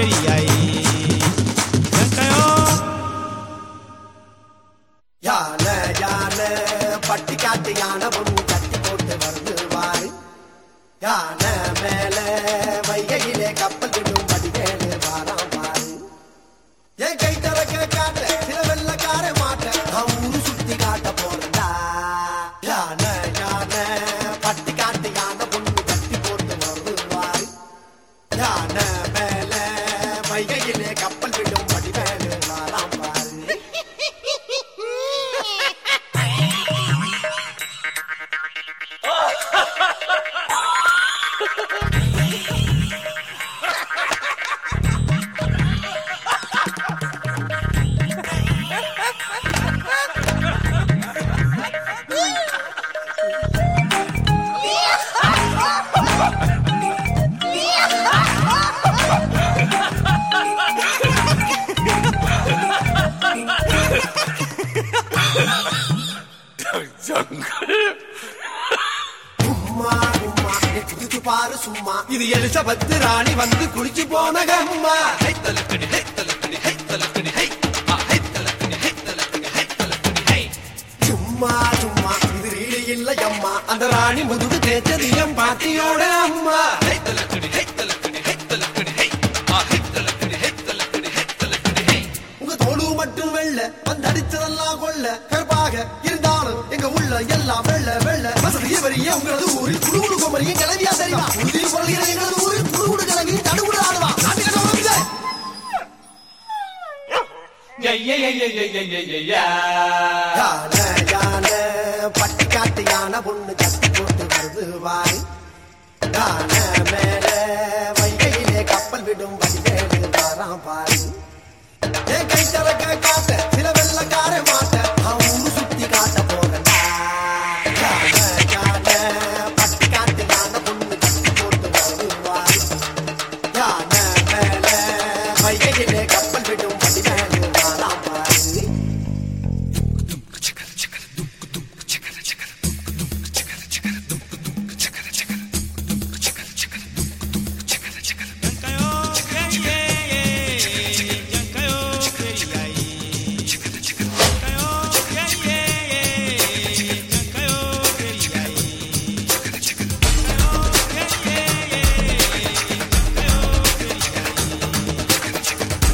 பெரியாயி வெங்காயோ யானை யானை பட்டி காட்டு யானை ஒண்ணு கட்டி போட்டு வருது வாரு யானை மேல வைகையிலே கப்பல் விடும் வடிவேலு வாராம் பாரு என் கை திறக்க காட்ட சில வெள்ளக்கார மாட்ட நான் ஊரு சுத்தி காட்ட போறேன்டா யானை யானை பட்டி காட்டு யானை ஒண்ணு கட்டி போட்டு வருது வாரு யானை மேல வைகையிலே கப்பல் விடும் வடிவேலு வாராம் பாரு உம்மா, உம்மா, நீ குதிச்சு பாரு சும்மா இது எலிசபெத் ராணி வந்து குளிச்சு போன கம்மா சும்மா சும்மா இது ரீலி இல்ல அம்மா அந்த ராணி முதுகு தேய்ச்சது என் பாட்டியோட அம்மா உங்க தோளு மட்டும் வெள்ள வந்து அடிச்சதெல்லாம் கொள்ள கருப்பாக இருந்தாலும் எங்க உள்ள எல்லாம் வெள்ள வெள்ள வசதி வரிய உங்களது ஊரில் குடுகுடு கோமரியும் கிளவியா தெரியுமா உறுதியில் பொருளிகிற எங்களது ஊரில் குடுகுடு கிளவி தடுகுடு ஆடுவா நாட்டுக்கு வந்து யானை யானை பட்டி காட்டு யானை பொண்ணு கட்டி போட்டு வருது வாய் யானை மேல வைகையிலே கப்பல் விடும் வடிவேலு வாராம் பாரு என் கை திறக்க காட்ட சில வெள்ளக்கார மாட்ட நான் ஊரு சுத்தி காட்ட போறேன்டா யானை யானை பட்டி காட்டு யானை பொண்ணு கட்டி போட்டு வருது வாய் யானை மேல வைகையிலே கப்பல் விடும் வடிவேலு வாராம் பாரு வெங்காயோ ஏ ஏ ஏ வெங்காயோ பெரியாயி வெங்காயோ ஏ ஏ ஏ வெங்காயோ பெரியாயி வெங்காயோ ஏ ஏ ஏ வெங்காயோ பெரியாயி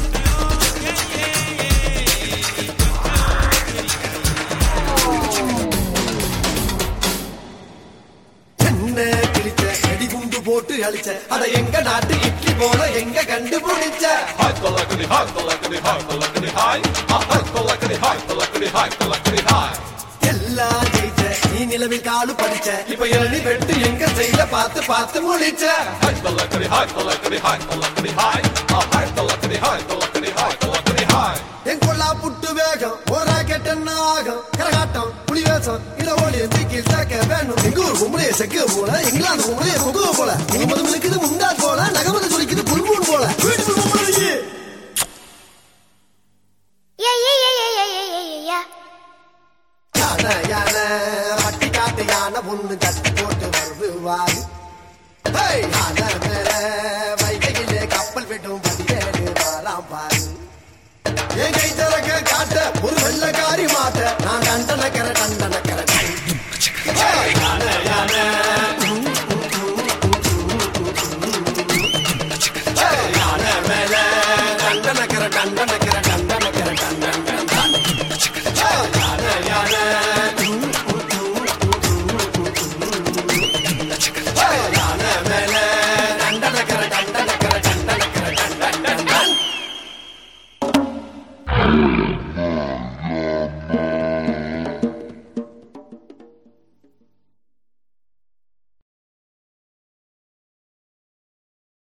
என்ன கிழிச்ச வெடி குண்டு போட்டு அழிச்ச அத எங்க நாட்டு இட்லி போல எங்க கண்டுபிடிச்ச எல்லாம் ஜெயிச்ச நீ நிலவில் காலு படிச்ச இப்ப இளநி வெட்டு எங்க செய்ய பார்த்து பார்த்து முழிச்ச என் கொல்லா புட்டு வேகம் ஒரு ராக்கெட் என்ன ஆகும் கரகாட்டம் புலி வேஷம் இட ஓடி தூக்கி சேர்க்க வேணும் எங்க ஊர் பொம்பளைய செக்க போல இங்கிலாந்து பொம்பளைய பொகுவ போல நீ மது இருக்குது முண்டா போல நகமது சொல்லிக்குது புல்பூன் போல வீட்டு பொம்பளைக்கு Yeah, yeah, yeah, yeah, yeah, yeah, yeah, yeah, yeah. யானை யானை பட்டி காட்டு யானை ஒண்ணு கட்டி போட்டு வருது வாரு ஹேய், யானை மேல வைகையிலே கப்பல் விடும் வடிவேலு வாராம் பாரு என் கை திறக்க காட்ட ஒரு வெள்ளக்காரி மாட்ட நான் கண்டனக்கர கண்டனக்கர ஹேய், யானை யானை ஹேய், யானை மேல கண்டனக்கர கண்டனக்கர கண்டனக்கர கண்டன் கண்டன் யானை யானை யானை மேல கண்டனக்கர கண்டனக்கர கண்டனக்கர கண்டன் கண்டன்